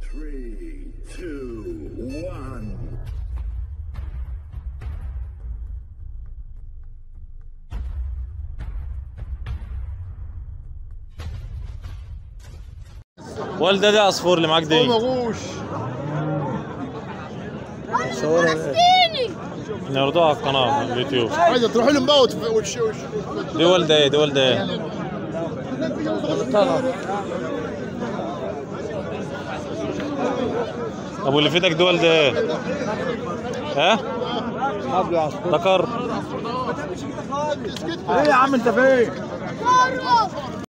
Three, two, one. والده ده عصفور اللي معاك دي مغوش نعرضوها على القناه على اليوتيوب عايزه تروح لهم بقى وتف- وتش وش دي والده ايه دي والده ايه ابو اللي في ايدك دي والده ايه ها ذكر ايه يا عم انت فين؟